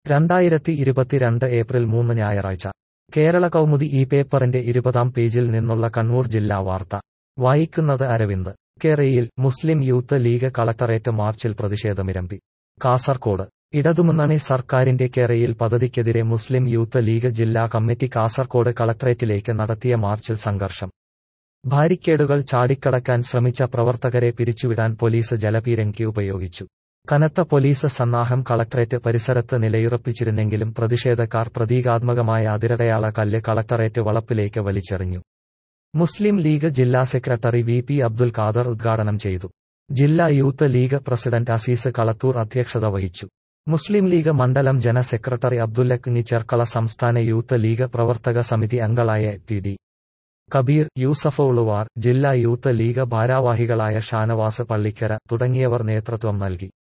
രണ്ടായിരത്തി ഇരുപത്തിരണ്ട് ഏപ്രിൽ മൂന്ന് ഞായറാഴ്ച കേരള കൗമുദി ഈ പേപ്പറിന്റെ ഇരുപതാം പേജിൽ നിന്നുള്ള കണ്ണൂർ ജില്ലാ വാർത്ത വായിക്കുന്നത് അരവിന്ദ് കേരയിൽ മുസ്ലിം യൂത്ത് ലീഗ് കളക്ടറേറ്റ് മാർച്ചിൽ പ്രതിഷേധമിരമ്പി കാസർകോട് ഇടതുമുന്നണി സർക്കാരിന്റെ കേരയിൽ പദ്ധതിക്കെതിരെ മുസ്ലിം യൂത്ത് ലീഗ് ജില്ലാ കമ്മിറ്റി കാസർകോട് കളക്ടറേറ്റിലേക്ക് നടത്തിയ മാർച്ചിൽ സംഘർഷം ബാരിക്കേഡുകൾ ചാടിക്കടക്കാൻ ശ്രമിച്ച പ്രവർത്തകരെ പിരിച്ചുവിടാൻ പോലീസ് ജലപീരങ്കി ഉപയോഗിച്ചു കനത്ത പോലീസ് സന്നാഹം കളക്ടറേറ്റ് പരിസരത്ത് നിലയുറപ്പിച്ചിരുന്നെങ്കിലും പ്രതിഷേധക്കാർ പ്രതീകാത്മകമായ അതിരടയാള കല്ല് കളക്ടറേറ്റ് വളപ്പിലേക്ക് വലിച്ചെറിഞ്ഞു മുസ്ലിം ലീഗ് ജില്ലാ secretary V P Abdul Khader ഉദ്ഘാടനം ചെയ്തു ജില്ലാ Youth League president Azeez Kalathur അധ്യക്ഷത വഹിച്ചു മുസ്ലിം ലീഗ് മണ്ഡലം ജന സെക്രട്ടറി അബ്ദുല്ലക്കുഞ്ഞി ചെർക്കള സംസ്ഥാന യൂത്ത് ലീഗ് പ്രവർത്തക സമിതി അംഗങ്ങളായ ടി ഡി കബീർ യൂസഫ് ഉളുവാർ ജില്ലാ യൂത്ത് ലീഗ് ഭാരവാഹികളായ ഷാനവാസ് പള്ളിക്കര തുടങ്ങിയവർ നേതൃത്വം നൽകി